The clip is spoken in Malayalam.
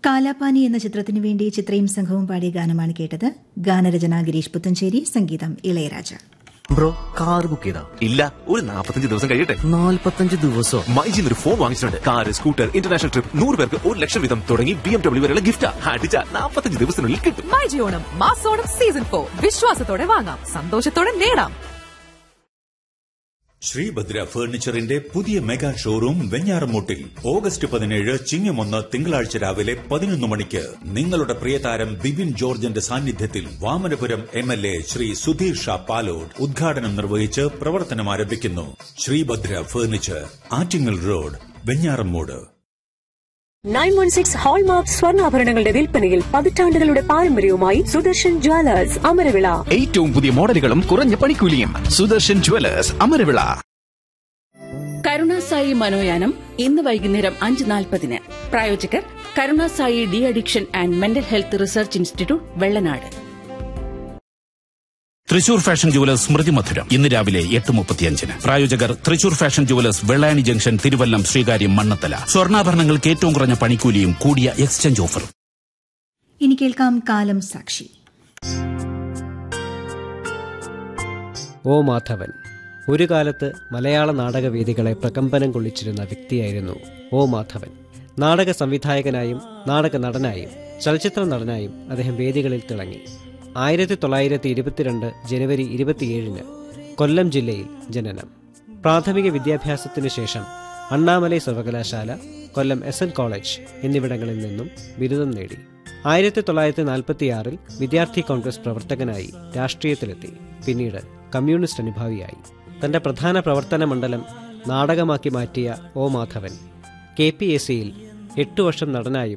കാലാപാനി എന്ന ചിത്രത്തിനു വേണ്ടി ചിത്രയും സംഘവും പാടിയ ഗാനമാണ് കേട്ടത് ഗാനരചന ഗിരീഷ് പുത്തഞ്ചേരി സംഗീതം ഇളയരാജ ബ്രോ കാർ ബുക്ക് ചെയ്താ ഇല്ല ഒരു നാൽപ്പത്തഞ്ച് ദിവസം കഴിയട്ടെ നാല്പത്തഞ്ച് ദിവസോ മൈജിന്ന് ഒരു ഫോൺ വാങ്ങിച്ചിട്ടുണ്ട് കാർ സ്കൂട്ടർ ഇന്റർനാഷണൽ ട്രിപ്പ് നൂറ് പേർക്ക് ഒരു ലക്ഷം വീതം തുടങ്ങി ബി എം ഡബ്ല്യൂ വരെയുള്ള ഗിഫ്റ്റ് അടിച്ച നാൽപ്പത്തഞ്ച് ദിവസത്തിനുള്ളിൽ കിട്ടും മൈജി ഓണം മാസോണം സീസൺ ഫോർ വിശ്വാസത്തോടെ വാങ്ങാം സന്തോഷത്തോടെ നേടാം ശ്രീഭദ്ര ഫർണിച്ചറിന്റെ പുതിയ മെഗാ ഷോറൂം വെഞ്ഞാറമൂട്ടിൽ ഓഗസ്റ്റ് പതിനേഴ് ചിങ്ങമൊന്ന് തിങ്കളാഴ്ച രാവിലെ പതിനൊന്ന് മണിക്ക് നിങ്ങളുടെ പ്രിയതാരം ബിബിൻ ജോർജിന്റെ സാന്നിധ്യത്തിൽ Vamanapuram M L A Shri Sudheer Shah Palode ഉദ്ഘാടനം നിർവഹിച്ച് പ്രവർത്തനം ആരംഭിക്കുന്നു Sreebhadra furniture Attingal road Venjaramoodu nine one six hallmark സ്വർണ്ണാഭരണങ്ങളുടെ വിൽപ്പനയിൽ പതിറ്റാണ്ടുകളുടെ പാരമ്പര്യവുമായി സുദർശൻ ജ്വല്ലേഴ്സ് അമരവിള ഏറ്റവും പുതിയ മോഡലുകളും കുറഞ്ഞ പണിക്കൂലിയും സുദർശൻ ജുവലേഴ്സ് അമരവിള കരുണാസായി മനോയാനം ഇന്ന് വൈകുന്നേരം അഞ്ച് നാൽപ്പതിന് പ്രായോജകർ Karunasai de-addiction and mental health research institute Vellanad Thrissur fashion jewellers Smrithi Madhuram ഇന്ന് രാവിലെ എട്ട് മുപ്പത്തിയഞ്ചിന് പ്രായോജകർ Thrissur fashion jewellers Vellani junction Thiruvallam Sreekaryam Mannathala സ്വർണ്ണാഭരണങ്ങൾക്ക് ഏറ്റവും കുറഞ്ഞ പണിക്കൂലിയും കൂടിയ എക്സ്ചേഞ്ച് ഓഫറും ഇനി കേൾക്കാം കാലം സാക്ഷി ഓ മാധവൻ ഒരു കാലത്ത് മലയാള നാടകവേദികളെ പ്രകമ്പനം കൊള്ളിച്ചിരുന്ന വ്യക്തിയായിരുന്നു ഓ മാധവൻ നാടക സംവിധായകനായും നാടക നടനായും ചലച്ചിത്ര നടനായും അദ്ദേഹം വേദികളിൽ തിളങ്ങി ആയിരത്തി തൊള്ളായിരത്തി ഇരുപത്തിരണ്ട് ജനുവരി ഇരുപത്തിയേഴിന് കൊല്ലം ജില്ലയിൽ ജനനം പ്രാഥമിക വിദ്യാഭ്യാസത്തിനു ശേഷം അണ്ണാമലൈ സർവകലാശാല കൊല്ലം എസ് എൻ കോളേജ് എന്നിവിടങ്ങളിൽ നിന്നും ബിരുദം നേടി ആയിരത്തി തൊള്ളായിരത്തി നാൽപ്പത്തിയാറിൽ വിദ്യാർത്ഥി കോൺഗ്രസ് പ്രവർത്തകനായി രാഷ്ട്രീയത്തിലെത്തി പിന്നീട് കമ്മ്യൂണിസ്റ്റ് അനുഭാവിയായി തന്റെ പ്രധാന പ്രവർത്തന മണ്ഡലം നാടകമാക്കി മാറ്റിയ O Madhavan K P S സിയിൽ എട്ടു വർഷം നടനായും